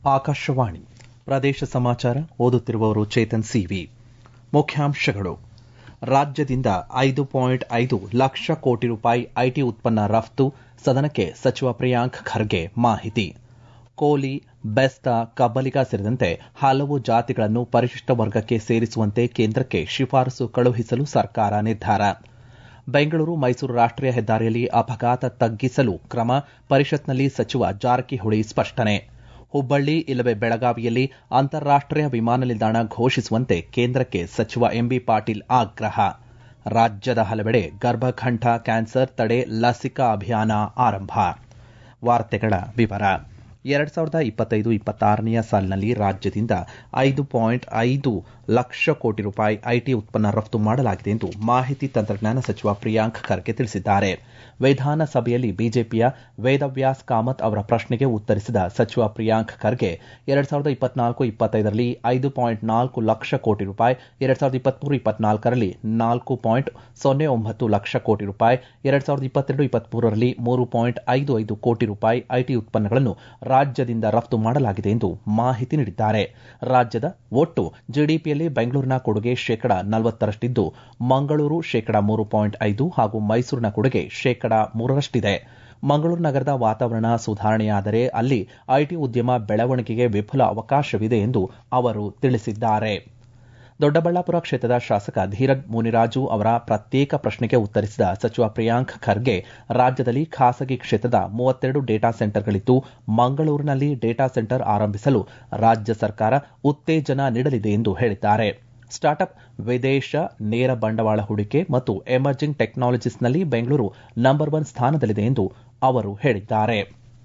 ಆಕಾಶವಾಣಿ ಪ್ರದೇಶ ಸಮಾಚಾರ ಓದುತ್ತಿರುವವರು ಚೇತನ್ ಸಿವಿ ಮುಖ್ಯಾಂಶಗಳು ರಾಜ್ಯದಿಂದ ಐದು ಪಾಯಿಂಟ್ ಐದು ಲಕ್ಷ ಕೋಟಿ ರೂಪಾಯಿ ಐಟಿ ಉತ್ಪನ್ನ ರಫ್ತು ಸದನಕ್ಕೆ ಸಚಿವ ಪ್ರಿಯಾಂಕ್ ಖರ್ಗೆ ಮಾಹಿತಿ ಕೋಲಿ ಬೆಸ್ತ ಕಬ್ಬಲಿಗ ಸೇರಿದಂತೆ ಹಲವು ಜಾತಿಗಳನ್ನು ಪರಿಶಿಷ್ಟ ವರ್ಗಕ್ಕೆ ಸೇರಿಸುವಂತೆ ಕೇಂದ್ರಕ್ಕೆ ಶಿಫಾರಸು ಕಳುಹಿಸಲು ಸರ್ಕಾರ ನಿರ್ಧಾರ ಬೆಂಗಳೂರು ಮೈಸೂರು ರಾಷ್ಟೀಯ ಹೆದ್ದಾರಿಯಲ್ಲಿ ಅಪಘಾತ ತಗ್ಗಿಸಲು ಕ್ರಮ ಪರಿಷತ್ನಲ್ಲಿ ಸಚಿವ ಜಾರಕಿಹೊಳಿ ಸ್ಪಷ್ಟನೆ ಹುಬ್ಬಳ್ಳಿ ಇಲ್ಲವೇ ಬೆಳಗಾವಿಯಲ್ಲಿ ಅಂತಾರಾಷ್ಟೀಯ ವಿಮಾನ ನಿಲ್ದಾಣ ಘೋಷಿಸುವಂತೆ ಕೇಂದ್ರಕ್ಕೆ ಸಚಿವ ಎಂಬಿ ಪಾಟೀಲ್ ಆಗ್ರಹ ರಾಜ್ಯದ ಹಲವೆಡೆ ಗರ್ಭಕಂಠ ಕ್ಯಾನ್ಸರ್ ತಡೆ ಲಸಿಕಾ ಅಭಿಯಾನ ಆರಂಭ ವಾರ್ತೆಗಳ ವಿವರ ಎರಡ್ ಸಾವಿರದ ಇಪ್ಪತ್ತೈದು ಇಪ್ಪತ್ತಾರನೆಯ ಸಾಲಿನಲ್ಲಿ ರಾಜ್ಯದಿಂದ ಐದು ಪಾಯಿಂಟ್ ಐದು ಲಕ್ಷ ಕೋಟಿ ರೂಪಾಯಿ ಐಟಿ ಉತ್ಪನ್ನ ರಫ್ತು ಮಾಡಲಾಗಿದೆ ಎಂದು ಮಾಹಿತಿ ತಂತ್ರಜ್ಞಾನ ಸಚಿವ ಪ್ರಿಯಾಂಕ್ ಖರ್ಗೆ ತಿಳಿಸಿದ್ದಾರೆ ವಿಧಾನಸಭೆಯಲ್ಲಿ ಬಿಜೆಪಿಯ ವೇದವ್ಯಾಸ್ ಕಾಮತ್ ಅವರ ಪ್ರಶ್ನೆಗೆ ಉತ್ತರಿಸಿದ ಸಚಿವ ಪ್ರಿಯಾಂಕ್ ಖರ್ಗೆ ಎರಡ್ ಸಾವಿರದ ಇಪ್ಪತ್ನಾಲ್ಕು ಇಪ್ಪತ್ತೈದರಲ್ಲಿ ಐದು ಪಾಯಿಂಟ್ ನಾಲ್ಕು ಲಕ್ಷ ಕೋಟಿ ರೂಪಾಯಿ ಎರಡ್ ಸಾವಿರದ ಇಪ್ಪತ್ಮೂರು ಇಪ್ಪತ್ನಾಲ್ಕರಲ್ಲಿ ನಾಲ್ಕು ಪಾಯಿಂಟ್ ಸೊನ್ನೆ ಒಂಬತ್ತು ಲಕ್ಷ ಕೋಟಿ ರೂಪಾಯಿ ಎರಡ್ ಸಾವಿರದ ಇಪ್ಪತ್ತೆರಡು ಇಪ್ಪತ್ಮೂರರಲ್ಲಿ ಮೂರು ಪಾಯಿಂಟ್ ಐದು ಐದು ಕೋಟಿ ರೂಪಾಯಿ ಐಟಿ ಉತ್ಪನ್ನಗಳನ್ನು ರಾಜ್ಯದಿಂದ ರಫ್ತು ಮಾಡಲಾಗಿದೆ ಎಂದು ಮಾಹಿತಿ ನೀಡಿದ್ದಾರೆ ರಾಜ್ಯದ ಒಟ್ಟು ಜಿಡಿಪಿಯಲ್ಲಿ ಬೆಂಗಳೂರಿನ ಕೊಡುಗೆ ಶೇಕಡಾ ನಲವತ್ತರಷ್ಟಿದ್ದು ಮಂಗಳೂರು ಶೇಕಡಾ ಮೂರು ಪಾಯಿಂಟ್ ಐದು ಹಾಗೂ ಮೈಸೂರಿನ ಕೊಡುಗೆ ಶೇಕಡಾ ಮೂರರಷ್ಟಿದೆ ಮಂಗಳೂರು ನಗರದ ವಾತಾವರಣ ಸುಧಾರಣೆಯಾದರೆ ಅಲ್ಲಿ ಐಟಿ ಉದ್ಯಮ ಬೆಳವಣಿಗೆಗೆ ವಿಪುಲ ಅವಕಾಶವಿದೆ ಎಂದು ಅವರು ತಿಳಿಸಿದ್ದಾರೆ ದೊಡ್ಡಬಳ್ಳಾಪುರ ಕ್ಷೇತ್ರದ ಶಾಸಕ ಧೀರಜ್ ಮುನಿರಾಜು ಅವರ ಪ್ರತ್ಯೇಕ ಪ್ರಶ್ನೆಗೆ ಉತ್ತರಿಸಿದ ಸಚಿವ ಪ್ರಿಯಾಂಕ್ ಖರ್ಗೆ ರಾಜ್ಯದಲ್ಲಿ ಖಾಸಗಿ ಕ್ಷೇತ್ರದ ಮೂವತ್ತೆರಡು ಡೇಟಾ ಸೆಂಟರ್ಗಳಿದ್ದು ಮಂಗಳೂರಿನಲ್ಲಿ ಡೇಟಾ ಸೆಂಟರ್ ಆರಂಭಿಸಲು ರಾಜ್ಯ ಸರ್ಕಾರ ಉತ್ತೇಜನ ನೀಡಲಿದೆ ಎಂದು ಹೇಳಿದ್ದಾರೆ ಸ್ಟಾರ್ಟ್ಅಪ್ ವಿದೇಶ ನೇರ ಬಂಡವಾಳ ಹೂಡಿಕೆ ಮತ್ತು ಎಮರ್ಜಿಂಗ್ ಟೆಕ್ನಾಲಜೀಸ್ನಲ್ಲಿ ಬೆಂಗಳೂರು ನಂಬರ್ ಒನ್ ಸ್ಥಾನದಲ್ಲಿದೆ ಎಂದು ಅವರು ಹೇಳಿದ್ದಾರೆ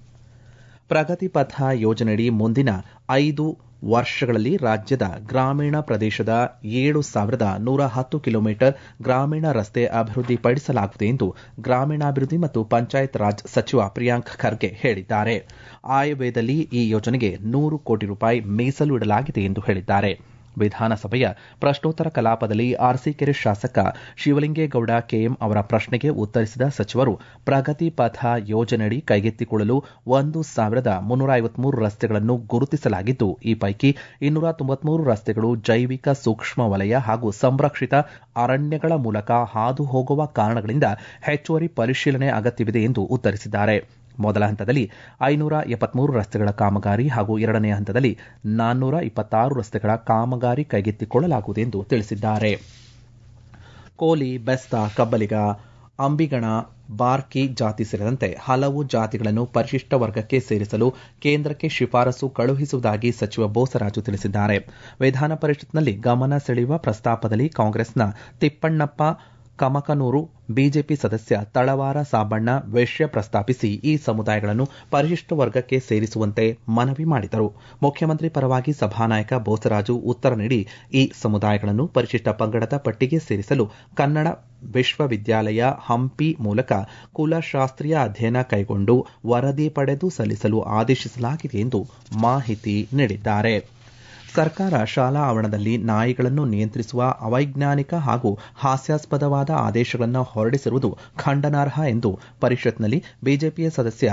ಪ್ರಗತಿ ಪಥ ಯೋಜನೆಯಡಿ ಮುಂದಿನ ಐದು ವರ್ಷಗಳಲ್ಲಿ ರಾಜ್ಯದ ಗ್ರಾಮೀಣ ಪ್ರದೇಶದ ಏಳು ಸಾವಿರದ ನೂರ ಹತ್ತು ಕಿಲೋಮೀಟರ್ ಗ್ರಾಮೀಣ ರಸ್ತೆ ಅಭಿವೃದ್ಧಿಪಡಿಸಲಾಗುವುದು ಎಂದು ಗ್ರಾಮೀಣಾಭಿವೃದ್ಧಿ ಮತ್ತು ಪಂಚಾಯತ್ ರಾಜ್ ಸಚಿವ ಪ್ರಿಯಾಂಕ್ ಖರ್ಗೆ ಹೇಳಿದ್ದಾರೆ ಆಯವ್ಯಯದಲ್ಲಿ ಈ ಯೋಜನೆಗೆ ನೂರು ಕೋಟಿ ರೂಪಾಯಿ ಮೀಸಲು ಇಡಲಾಗಿದೆ ಎಂದು ಹೇಳಿದ್ದಾರೆ ವಿಧಾನಸಭೆಯ ಪ್ರಶ್ನೋತ್ತರ ಕಲಾಪದಲ್ಲಿ ಅರಸೀಕೆರೆ ಶಾಸಕ ಶಿವಲಿಂಗೇಗೌಡ ಕೆಎಂ ಅವರ ಪ್ರಶ್ನೆಗೆ ಉತ್ತರಿಸಿದ ಸಚಿವರು ಪ್ರಗತಿ ಪಥ ಯೋಜನೆಯಡಿ ಕೈಗೆತ್ತಿಕೊಳ್ಳಲು ಒಂದು ಸಾವಿರದ ಮುನ್ನೂರ ಐವತ್ಮೂರು ರಸ್ತೆಗಳನ್ನು ಗುರುತಿಸಲಾಗಿದ್ದು ಈ ಪೈಕಿ ಇನ್ನೂರ ತೊಂಬತ್ಮೂರು ರಸ್ತೆಗಳು ಜೈವಿಕ ಸೂಕ್ಷ್ಮ ವಲಯ ಹಾಗೂ ಸಂರಕ್ಷಿತ ಅರಣ್ಯಗಳ ಮೂಲಕ ಹಾದು ಹೋಗುವ ಕಾರಣಗಳಿಂದ ಹೆಚ್ಚುವರಿ ಪರಿಶೀಲನೆ ಅಗತ್ಯವಿದೆ ಎಂದು ಉತ್ತರಿಸಿದ್ದಾರೆ ಮೊದಲ ಹಂತದಲ್ಲಿ ಐನೂರ ಎಪ್ಪತ್ಮೂರು ರಸ್ತೆಗಳ ಕಾಮಗಾರಿ ಹಾಗೂ ಎರಡನೇ ಹಂತದಲ್ಲಿ ನಾನ್ನೂರ ಇಪ್ಪತ್ತಾರು ರಸ್ತೆಗಳ ಕಾಮಗಾರಿ ಕೈಗೆತ್ತಿಕೊಳ್ಳಲಾಗುವುದು ಎಂದು ತಿಳಿಸಿದ್ದಾರೆ ಕೋಲಿ ಬೆಸ್ತ ಕಬ್ಬಲಿಗ ಅಂಬಿಗಣ ಬಾರ್ಕಿ ಜಾತಿ ಸೇರಿದಂತೆ ಹಲವು ಜಾತಿಗಳನ್ನು ಪರಿಶಿಷ್ಟ ವರ್ಗಕ್ಕೆ ಸೇರಿಸಲು ಕೇಂದ್ರಕ್ಕೆ ಶಿಫಾರಸು ಕಳುಹಿಸುವುದಾಗಿ ಸಚಿವ ಬೋಸರಾಜು ತಿಳಿಸಿದ್ದಾರೆ ವಿಧಾನ ಪರಿಷತ್ನಲ್ಲಿ ಗಮನ ಸೆಳೆಯುವ ಪ್ರಸ್ತಾಪದಲ್ಲಿ ಕಾಂಗ್ರೆಸ್ನ ತಿಪ್ಪಣ್ಣಪ್ಪ ಕಮಕನೂರು ಬಿಜೆಪಿ ಸದಸ್ಯ ತಳವಾರ ಸಾಬಣ್ಣ ವಿಷಯ ಪ್ರಸ್ತಾಪಿಸಿ ಈ ಸಮುದಾಯಗಳನ್ನು ಪರಿಶಿಷ್ಟ ವರ್ಗಕ್ಕೆ ಸೇರಿಸುವಂತೆ ಮನವಿ ಮಾಡಿದರು ಮುಖ್ಯಮಂತ್ರಿ ಪರವಾಗಿ ಸಭಾನಾಯಕ ಬೋಸರಾಜು ಉತ್ತರ ನೀಡಿ ಈ ಸಮುದಾಯಗಳನ್ನು ಪರಿಶಿಷ್ಟ ಪಂಗಡದ ಪಟ್ಟಿಗೆ ಸೇರಿಸಲು ಕನ್ನಡ ವಿಶ್ವವಿದ್ಯಾಲಯ ಹಂಪಿ ಮೂಲಕ ಕುಲಶಾಸ್ತ್ರೀಯ ಅಧ್ಯಯನ ಕೈಗೊಂಡು ವರದಿ ಪಡೆದು ಸಲ್ಲಿಸಲು ಆದೇಶಿಸಲಾಗಿದೆ ಎಂದು ಮಾಹಿತಿ ನೀಡಿದ್ದಾರೆ ಸರ್ಕಾರ ಶಾಲಾ ಆವರಣದಲ್ಲಿ ನಾಯಿಗಳನ್ನು ನಿಯಂತ್ರಿಸುವ ಅವೈಜ್ಞಾನಿಕ ಹಾಗೂ ಹಾಸ್ಯಾಸ್ಪದವಾದ ಆದೇಶಗಳನ್ನು ಹೊರಡಿಸಿರುವುದು ಖಂಡನಾರ್ಹ ಎಂದು ಪರಿಷತ್ನಲ್ಲಿ ಬಿಜೆಪಿಯ ಸದಸ್ಯ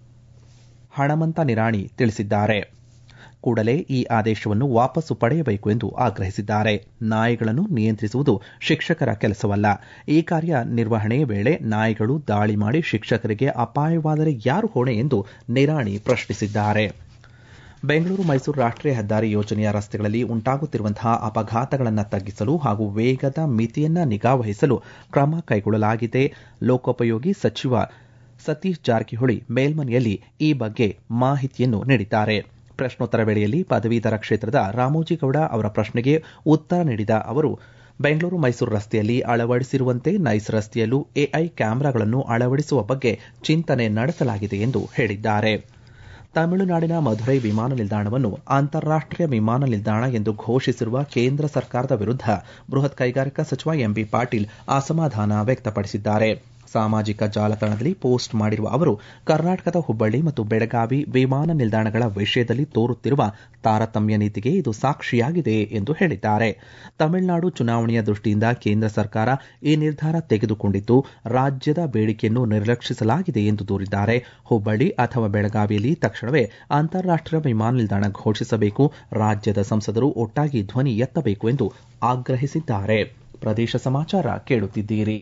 ಹಣಮಂತ ನಿರಾಣಿ ತಿಳಿಸಿದ್ದಾರೆ ಕೂಡಲೇ ಈ ಆದೇಶವನ್ನು ವಾಪಸ್ಸು ಪಡೆಯಬೇಕು ಎಂದು ಆಗ್ರಹಿಸಿದ್ದಾರೆ ನಾಯಿಗಳನ್ನು ನಿಯಂತ್ರಿಸುವುದು ಶಿಕ್ಷಕರ ಕೆಲಸವಲ್ಲ ಈ ಕಾರ್ಯ ನಿರ್ವಹಣೆ ವೇಳೆ ನಾಯಿಗಳು ದಾಳಿ ಮಾಡಿ ಶಿಕ್ಷಕರಿಗೆ ಅಪಾಯವಾದರೆ ಯಾರು ಹೊಣೆ ಎಂದು ನಿರಾಣಿ ಪ್ರಶ್ನಿಸಿದ್ದಾರೆ ಬೆಂಗಳೂರು ಮೈಸೂರು ರಾಷ್ಟೀಯ ಹೆದ್ದಾರಿ ಯೋಜನೆಯ ರಸ್ತೆಗಳಲ್ಲಿ ಉಂಟಾಗುತ್ತಿರುವಂತಹ ಅಪಘಾತಗಳನ್ನು ತಗ್ಗಿಸಲು ಹಾಗೂ ವೇಗದ ಮಿತಿಯನ್ನು ನಿಗಾವಹಿಸಲು ಕ್ರಮ ಕೈಗೊಳ್ಳಲಾಗಿದೆ ಲೋಕೋಪಯೋಗಿ ಸಚಿವ ಸತೀಶ್ ಜಾರಕಿಹೊಳಿ ಮೇಲ್ಮನೆಯಲ್ಲಿ ಈ ಬಗ್ಗೆ ಮಾಹಿತಿಯನ್ನು ನೀಡಿದ್ದಾರೆ ಪ್ರಶ್ನೋತ್ತರ ವೇಳೆಯಲ್ಲಿ ಪದವೀಧರ ಕ್ಷೇತ್ರದ ರಾಮೋಜಿಗೌಡ ಅವರ ಪ್ರಶ್ನೆಗೆ ಉತ್ತರ ನೀಡಿದ ಅವರು ಬೆಂಗಳೂರು ಮೈಸೂರು ರಸ್ತೆಯಲ್ಲಿ ಅಳವಡಿಸಿರುವಂತೆ ನೈಸ್ ರಸ್ತೆಯಲ್ಲೂ ಎಐ ಕ್ಯಾಮೆರಾಗಳನ್ನು ಅಳವಡಿಸುವ ಬಗ್ಗೆ ಚಿಂತನೆ ನಡೆಸಲಾಗಿದೆ ಎಂದು ಹೇಳಿದ್ದಾರೆ ತಮಿಳುನಾಡಿನ ಮಧುರೈ ವಿಮಾನ ನಿಲ್ದಾಣವನ್ನು ಅಂತಾರಾಷ್ಟೀಯ ವಿಮಾನ ನಿಲ್ದಾಣ ಎಂದು ಘೋಷಿಸಿರುವ ಕೇಂದ್ರ ಸರ್ಕಾರದ ವಿರುದ್ಧ ಬೃಹತ್ ಕೈಗಾರಿಕಾ ಸಚಿವ ಎಂಬಿ ಪಾಟೀಲ್ ಅಸಮಾಧಾನ ವ್ಯಕ್ತಪಡಿಸಿದ್ದಾರೆ ಸಾಮಾಜಿಕ ಜಾಲತಾಣದಲ್ಲಿ ಪೋಸ್ಟ್ ಮಾಡಿರುವ ಅವರು ಕರ್ನಾಟಕದ ಹುಬ್ಬಳ್ಳಿ ಮತ್ತು ಬೆಳಗಾವಿ ವಿಮಾನ ನಿಲ್ದಾಣಗಳ ವಿಷಯದಲ್ಲಿ ತೋರುತ್ತಿರುವ ತಾರತಮ್ಯ ನೀತಿಗೆ ಇದು ಸಾಕ್ಷಿಯಾಗಿದೆ ಎಂದು ಹೇಳಿದ್ದಾರೆ ತಮಿಳುನಾಡು ಚುನಾವಣೆಯ ದೃಷ್ಟಿಯಿಂದ ಕೇಂದ್ರ ಸರ್ಕಾರ ಈ ನಿರ್ಧಾರ ತೆಗೆದುಕೊಂಡಿದ್ದು ರಾಜ್ಯದ ಬೇಡಿಕೆಯನ್ನು ನಿರ್ಲಕ್ಷಿಸಲಾಗಿದೆ ಎಂದು ದೂರಿದ್ದಾರೆ ಹುಬ್ಬಳ್ಳಿ ಅಥವಾ ಬೆಳಗಾವಿಯಲ್ಲಿ ತಕ್ಷಣವೇ ಅಂತಾರಾಷ್ಟೀಯ ವಿಮಾನ ನಿಲ್ದಾಣ ಘೋಷಿಸಬೇಕು ರಾಜ್ಯದ ಸಂಸದರು ಒಟ್ಟಾಗಿ ಧ್ವನಿ ಎತ್ತಬೇಕು ಎಂದು ಆಗ್ರಹಿಸಿದ್ದಾರೆ ಪ್ರದೇಶ ಸಮಾಚಾರ ಕೇಳುತ್ತಿದ್ದೀರಿ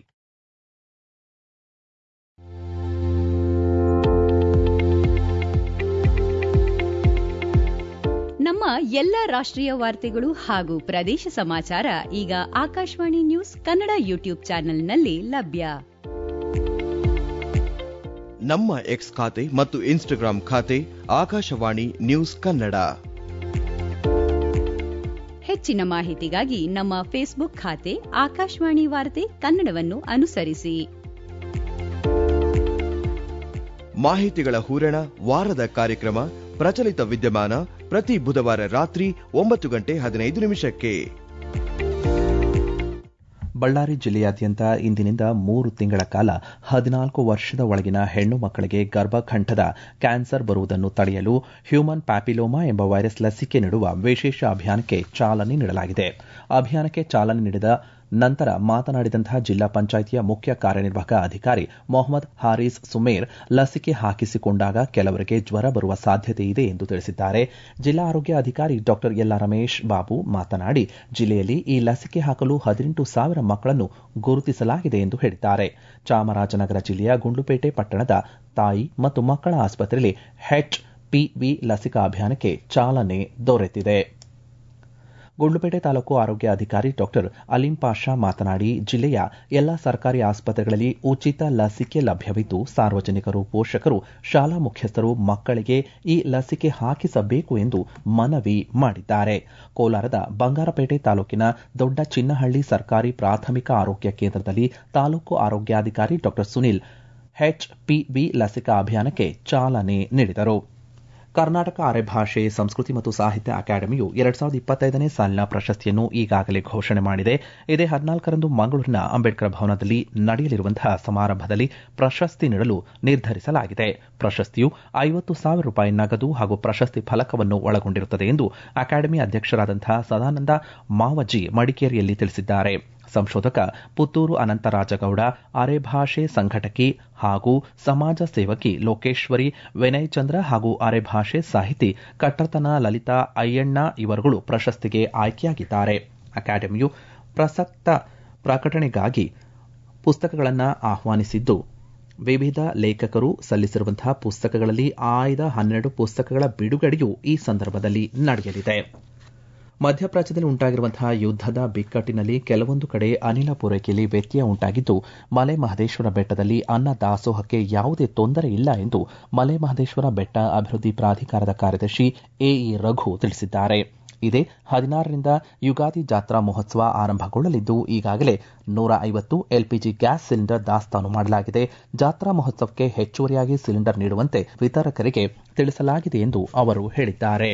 ನಮ್ಮ ಎಲ್ಲ ರಾಷ್ಟ್ರೀಯ ವಾರ್ತೆಗಳು ಹಾಗೂ ಪ್ರದೇಶ ಸಮಾಚಾರ ಈಗ ಆಕಾಶವಾಣಿ ನ್ಯೂಸ್ ಕನ್ನಡ ಯೂಟ್ಯೂಬ್ ಚಾನೆಲ್ನಲ್ಲಿ ಲಭ್ಯ ನಮ್ಮ ಎಕ್ಸ್ ಖಾತೆ ಮತ್ತು ಇನ್ಸ್ಟಾಗ್ರಾಂ ಖಾತೆ ಆಕಾಶವಾಣಿ ನ್ಯೂಸ್ ಕನ್ನಡ ಹೆಚ್ಚಿನ ಮಾಹಿತಿಗಾಗಿ ನಮ್ಮ ಫೇಸ್ಬುಕ್ ಖಾತೆ ಆಕಾಶವಾಣಿ ವಾರ್ತೆ ಕನ್ನಡವನ್ನು ಅನುಸರಿಸಿ ಮಾಹಿತಿಗಳ ಹೂರಣ ವಾರದ ಕಾರ್ಯಕ್ರಮ ಪ್ರಚಲಿತ ವಿದ್ಯಮಾನ ಪ್ರತಿ ಬುಧವಾರ ರಾತ್ರಿ ಒಂಬತ್ತು ಗಂಟೆ ಹದಿನೈದು ನಿಮಿಷಕ್ಕೆ ಬಳ್ಳಾರಿ ಜಿಲ್ಲೆಯಾದ್ಯಂತ ಇಂದಿನಿಂದ ಮೂರು ತಿಂಗಳ ಕಾಲ ಹದಿನಾಲ್ಕು ವರ್ಷದ ಒಳಗಿನ ಹೆಣ್ಣು ಮಕ್ಕಳಿಗೆ ಗರ್ಭಕಂಠದ ಕ್ಯಾನ್ಸರ್ ಬರುವುದನ್ನು ತಡೆಯಲು ಹ್ಯೂಮನ್ ಪ್ಯಾಪಿಲೋಮಾ ಎಂಬ ವೈರಸ್ ಲಸಿಕೆ ನೀಡುವ ವಿಶೇಷ ಅಭಿಯಾನಕ್ಕೆ ಚಾಲನೆ ನೀಡಲಾಗಿದೆ ಅಭಿಯಾನಕ್ಕೆ ಚಾಲನೆ ನೀಡಿದ ನಂತರ ಮಾತನಾಡಿದಂತಹ ಜಿಲ್ಲಾ ಪಂಚಾಯಿತಿಯ ಮುಖ್ಯ ಕಾರ್ಯನಿರ್ವಾಹಕ ಅಧಿಕಾರಿ ಮೊಹಮ್ಮದ್ ಹಾರೀಸ್ ಸುಮೇರ್ ಲಸಿಕೆ ಹಾಕಿಸಿಕೊಂಡಾಗ ಕೆಲವರಿಗೆ ಜ್ವರ ಬರುವ ಸಾಧ್ಯತೆ ಇದೆ ಎಂದು ತಿಳಿಸಿದ್ದಾರೆ ಜಿಲ್ಲಾ ಆರೋಗ್ಯ ಅಧಿಕಾರಿ ಡಾ ಎಲ್ಲಾ ರಮೇಶ್ ಬಾಬು ಮಾತನಾಡಿ ಜಿಲ್ಲೆಯಲ್ಲಿ ಈ ಲಸಿಕೆ ಹಾಕಲು ಹದಿನೆಂಟು ಸಾವಿರ ಮಕ್ಕಳನ್ನು ಗುರುತಿಸಲಾಗಿದೆ ಎಂದು ಹೇಳಿದ್ದಾರೆ ಚಾಮರಾಜನಗರ ಜಿಲ್ಲೆಯ ಗುಂಡ್ಲುಪೇಟೆ ಪಟ್ಟಣದ ತಾಯಿ ಮತ್ತು ಮಕ್ಕಳ ಆಸ್ಪತ್ರೆಯಲ್ಲಿ ಎಚ್ಪಿವಿ ಲಸಿಕಾ ಅಭಿಯಾನಕ್ಕೆ ಚಾಲನೆ ದೊರೆತಿದೆ ಗುಂಡ್ಲುಪೇಟೆ ತಾಲೂಕು ಆರೋಗ್ಯ ಅಧಿಕಾರಿ ಡಾಕ್ಟರ್ ಅಲಿಂ ಪಾಷಾ ಮಾತನಾಡಿ ಜಿಲ್ಲೆಯ ಎಲ್ಲಾ ಸರ್ಕಾರಿ ಆಸ್ಪತ್ರೆಗಳಲ್ಲಿ ಉಚಿತ ಲಸಿಕೆ ಲಭ್ಯವಿದ್ದು ಸಾರ್ವಜನಿಕರು ಪೋಷಕರು ಶಾಲಾ ಮುಖ್ಯಸ್ಥರು ಮಕ್ಕಳಿಗೆ ಈ ಲಸಿಕೆ ಹಾಕಿಸಬೇಕು ಎಂದು ಮನವಿ ಮಾಡಿದ್ದಾರೆ ಕೋಲಾರದ ಬಂಗಾರಪೇಟೆ ತಾಲೂಕಿನ ದೊಡ್ಡ ಚಿನ್ನಹಳ್ಳಿ ಸರ್ಕಾರಿ ಪ್ರಾಥಮಿಕ ಆರೋಗ್ಯ ಕೇಂದ್ರದಲ್ಲಿ ತಾಲೂಕು ಆರೋಗ್ಯಾಧಿಕಾರಿ ಡಾಕ್ಟರ್ ಸುನಿಲ್ ಎಚ್ಪಿವಿ ಲಸಿಕಾ ಅಭಿಯಾನಕ್ಕೆ ಚಾಲನೆ ನೀಡಿದರು ಕರ್ನಾಟಕ ಅರೆಭಾಷೆ ಸಂಸ್ಕೃತಿ ಮತ್ತು ಸಾಹಿತ್ಯ ಅಕಾಡೆಮಿಯು ಎರಡ್ ಸಾವಿರದ ಇಪ್ಪತ್ತೈದನೇ ಸಾಲಿನ ಪ್ರಶಸ್ತಿಯನ್ನು ಈಗಾಗಲೇ ಘೋಷಣೆ ಮಾಡಿದೆ ಇದೇ ಹದಿನಾಲ್ಕರಂದು ಮಂಗಳೂರಿನ ಅಂಬೇಡ್ಕರ್ ಭವನದಲ್ಲಿ ನಡೆಯಲಿರುವಂತಹ ಸಮಾರಂಭದಲ್ಲಿ ಪ್ರಶಸ್ತಿ ನೀಡಲು ನಿರ್ಧರಿಸಲಾಗಿದೆ ಪ್ರಶಸ್ತಿಯು ಐವತ್ತು ಸಾವಿರ ರೂಪಾಯಿ ನಗದು ಹಾಗೂ ಪ್ರಶಸ್ತಿ ಫಲಕವನ್ನು ಒಳಗೊಂಡಿರುತ್ತದೆ ಎಂದು ಅಕಾಡೆಮಿ ಅಧ್ಯಕ್ಷರಾದಂತಹ ಸದಾನಂದ ಮಾವಜಿ ಮಡಿಕೇರಿಯಲ್ಲಿ ತಿಳಿಸಿದ್ದಾರೆ ಸಂಶೋಧಕ ಪುತ್ತೂರು ಅನಂತರಾಜಗೌಡ ಅರೆಭಾಷೆ ಸಂಘಟಕಿ ಹಾಗೂ ಸಮಾಜ ಸೇವಕಿ ಲೋಕೇಶ್ವರಿ ವಿನಯ್ ಚಂದ್ರ ಹಾಗೂ ಅರೆಭಾಷೆ ಸಾಹಿತಿ ಕಟ್ಟರ್ತನ ಲಲಿತಾ ಅಯ್ಯಣ್ಣ ಇವರುಗಳು ಪ್ರಶಸ್ತಿಗೆ ಆಯ್ಕೆಯಾಗಿದ್ದಾರೆ ಅಕಾಡೆಮಿಯು ಪ್ರಸಕ್ತ ಪ್ರಕಟಣೆಗಾಗಿ ಪುಸ್ತಕಗಳನ್ನು ಆಹ್ವಾನಿಸಿದ್ದು ವಿವಿಧ ಲೇಖಕರು ಸಲ್ಲಿಸಿರುವಂತಹ ಪುಸ್ತಕಗಳಲ್ಲಿ ಆಯ್ದ ಹನ್ನೆರಡು ಪುಸ್ತಕಗಳ ಬಿಡುಗಡೆಯು ಈ ಸಂದರ್ಭದಲ್ಲಿ ನಡೆಯಲಿದೆ ಮಧ್ಯಪ್ರಾಚ್ಯದಲ್ಲಿ ಉಂಟಾಗಿರುವಂತಹ ಯುದ್ದದ ಬಿಕ್ಕಟ್ಟಿನಲ್ಲಿ ಕೆಲವೊಂದು ಕಡೆ ಅನಿಲ ಪೂರೈಕೆಯಲ್ಲಿ ವ್ಯತ್ಯಯ ಉಂಟಾಗಿದ್ದು ಮಲೆ ಮಹದೇಶ್ವರ ಬೆಟ್ಟದಲ್ಲಿ ಅನ್ನ ದಾಸೋಹಕ್ಕೆ ಯಾವುದೇ ತೊಂದರೆ ಇಲ್ಲ ಎಂದು ಮಲೆ ಮಹದೇಶ್ವರ ಬೆಟ್ಟ ಅಭಿವೃದ್ಧಿ ಪ್ರಾಧಿಕಾರದ ಕಾರ್ಯದರ್ಶಿ ಎಇ ರಘು ತಿಳಿಸಿದ್ದಾರೆ ಇದೇ ಹದಿನಾರರಿಂದ ಯುಗಾದಿ ಜಾತ್ರಾ ಮಹೋತ್ಸವ ಆರಂಭಗೊಳ್ಳಲಿದ್ದು ಈಗಾಗಲೇ ನೂರ ಐವತ್ತು ಎಲ್ಪಿಜಿ ಗ್ಯಾಸ್ ಸಿಲಿಂಡರ್ ದಾಸ್ತಾನು ಮಾಡಲಾಗಿದೆ ಜಾತ್ರಾ ಮಹೋತ್ಸವಕ್ಕೆ ಹೆಚ್ಚುವರಿಯಾಗಿ ಸಿಲಿಂಡರ್ ನೀಡುವಂತೆ ವಿತರಕರಿಗೆ ತಿಳಿಸಲಾಗಿದೆ ಎಂದು ಅವರು ಹೇಳಿದ್ದಾರೆ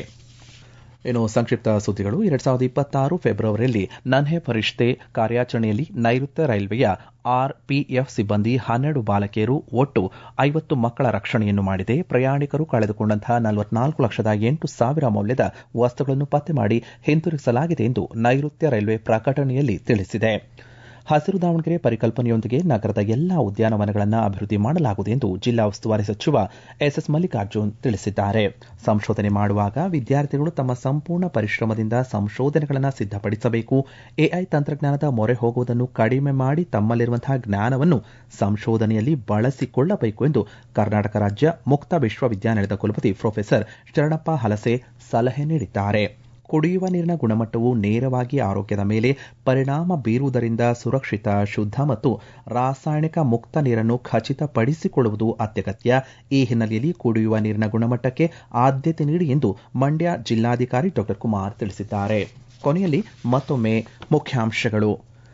ಇನ್ನು ಸಂಕ್ಷಿಪ್ತ ಸುದ್ದಿಗಳು ಎರಡ್ ಸಾವಿರದ ಇಪ್ಪತ್ತಾರು ಫೆಬ್ರವರಿಯಲ್ಲಿ ನನ್ಹೆ ಪರಿಷ್ತೆ ಕಾರ್ಯಾಚರಣೆಯಲ್ಲಿ ನೈಋತ್ಯ ರೈಲ್ವೆಯ ಆರ್ಪಿಎಫ್ ಸಿಬ್ಬಂದಿ ಹನ್ನೆರಡು ಬಾಲಕಿಯರು ಒಟ್ಟು ಐವತ್ತು ಮಕ್ಕಳ ರಕ್ಷಣೆಯನ್ನು ಮಾಡಿದೆ ಪ್ರಯಾಣಿಕರು ಕಳೆದುಕೊಂಡಂತಹ ನಲವತ್ನಾಲ್ಕು ಲಕ್ಷದ ಎಂಟು ಸಾವಿರ ಮೌಲ್ಯದ ವಸ್ತುಗಳನ್ನು ಪತ್ತೆ ಮಾಡಿ ಹಿಂತಿರುಗಿಸಲಾಗಿದೆ ಎಂದು ನೈಋತ್ಯ ರೈಲ್ವೆ ಪ್ರಕಟಣೆಯಲ್ಲಿ ತಿಳಿಸಿದೆ ಹಸಿರು ದಾವಣಗೆರೆ ಪರಿಕಲ್ಪನೆಯೊಂದಿಗೆ ನಗರದ ಎಲ್ಲಾ ಉದ್ಯಾನವನಗಳನ್ನು ಅಭಿವೃದ್ಧಿ ಮಾಡಲಾಗುವುದು ಎಂದು ಜಿಲ್ಲಾ ಉಸ್ತುವಾರಿ ಸಚಿವ ಎಸ್ಎಸ್ ಮಲ್ಲಿಕಾರ್ಜುನ್ ತಿಳಿಸಿದ್ದಾರೆ ಸಂಶೋಧನೆ ಮಾಡುವಾಗ ವಿದ್ಯಾರ್ಥಿಗಳು ತಮ್ಮ ಸಂಪೂರ್ಣ ಪರಿಶ್ರಮದಿಂದ ಸಂಶೋಧನೆಗಳನ್ನು ಸಿದ್ಧಪಡಿಸಬೇಕು ಎಐ ತಂತ್ರಜ್ಞಾನದ ಮೊರೆ ಹೋಗುವುದನ್ನು ಕಡಿಮೆ ಮಾಡಿ ತಮ್ಮಲ್ಲಿರುವಂತಹ ಜ್ಞಾನವನ್ನು ಸಂಶೋಧನೆಯಲ್ಲಿ ಬಳಸಿಕೊಳ್ಳಬೇಕು ಎಂದು ಕರ್ನಾಟಕ ರಾಜ್ಯ ಮುಕ್ತ ವಿಶ್ವವಿದ್ಯಾನಿಲಯದ ಕುಲಪತಿ ಪ್ರೊಫೆಸರ್ ಶರಣಪ್ಪ ಹಲಸೆ ಸಲಹೆ ನೀಡಿದ್ದಾರೆ ಕುಡಿಯುವ ನೀರಿನ ಗುಣಮಟ್ಟವು ನೇರವಾಗಿ ಆರೋಗ್ಯದ ಮೇಲೆ ಪರಿಣಾಮ ಬೀರುವುದರಿಂದ ಸುರಕ್ಷಿತ ಶುದ್ಧ ಮತ್ತು ರಾಸಾಯನಿಕ ಮುಕ್ತ ನೀರನ್ನು ಖಚಿತಪಡಿಸಿಕೊಳ್ಳುವುದು ಅತ್ಯಗತ್ಯ ಈ ಹಿನ್ನೆಲೆಯಲ್ಲಿ ಕುಡಿಯುವ ನೀರಿನ ಗುಣಮಟ್ಟಕ್ಕೆ ಆದ್ಯತೆ ನೀಡಿ ಎಂದು ಮಂಡ್ಯ ಜಿಲ್ಲಾಧಿಕಾರಿ ಡಾ ಕುಮಾರ್ ತಿಳಿಸಿದ್ದಾರೆ ಕೊನೆಯಲ್ಲಿ ಮತ್ತೊಮ್ಮೆ ಮುಖ್ಯಾಂಶಗಳು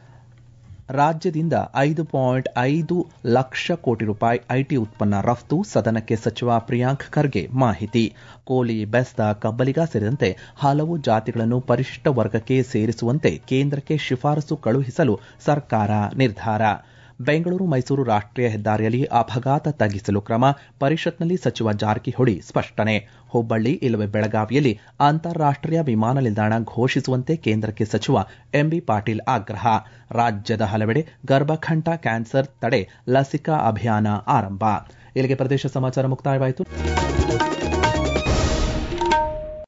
ರಾಜ್ಯದಿಂದ ಐದು ಪಾಯಿಂಟ್ ಐದು ಲಕ್ಷ ಕೋಟಿ ರೂಪಾಯಿ ಐಟಿ ಉತ್ಪನ್ನ ರಫ್ತು ಸದನಕ್ಕೆ ಸಚಿವ ಪ್ರಿಯಾಂಕ್ ಖರ್ಗೆ ಮಾಹಿತಿ ಕೋಲಿ ಬೆಸ್ದ ಕಬ್ಬಲಿಗ ಸೇರಿದಂತೆ ಹಲವು ಜಾತಿಗಳನ್ನು ಪರಿಶಿಷ್ಟ ವರ್ಗಕ್ಕೆ ಸೇರಿಸುವಂತೆ ಕೇಂದ್ರಕ್ಕೆ ಶಿಫಾರಸು ಕಳುಹಿಸಲು ಸರ್ಕಾರ ನಿರ್ಧಾರ ಬೆಂಗಳೂರು ಮೈಸೂರು ರಾಷ್ಟೀಯ ಹೆದ್ದಾರಿಯಲ್ಲಿ ಅಪಘಾತ ತಗ್ಗಿಸಲು ಕ್ರಮ ಪರಿಷತ್ನಲ್ಲಿ ಸಚಿವ ಜಾರಕಿಹೊಳಿ ಸ್ಪಷ್ಟನೆ ಹುಬ್ಬಳ್ಳಿ ಇಲ್ಲವೇ ಬೆಳಗಾವಿಯಲ್ಲಿ ಅಂತಾರಾಷ್ಟೀಯ ವಿಮಾನ ನಿಲ್ದಾಣ ಘೋಷಿಸುವಂತೆ ಕೇಂದ್ರಕ್ಕೆ ಸಚಿವ ಎಂಬಿ ಪಾಟೀಲ್ ಆಗ್ರಹ ರಾಜ್ಯದ ಹಲವೆಡೆ ಗರ್ಭಕಂಠ ಕ್ಯಾನ್ಸರ್ ತಡೆ ಲಸಿಕಾ ಅಭಿಯಾನ ಆರಂಭ ಇಲ್ಲಿಗೆ ಪ್ರದೇಶ ಸಮಾಚಾರ ಮುಕ್ತಾಯವಾಯಿತು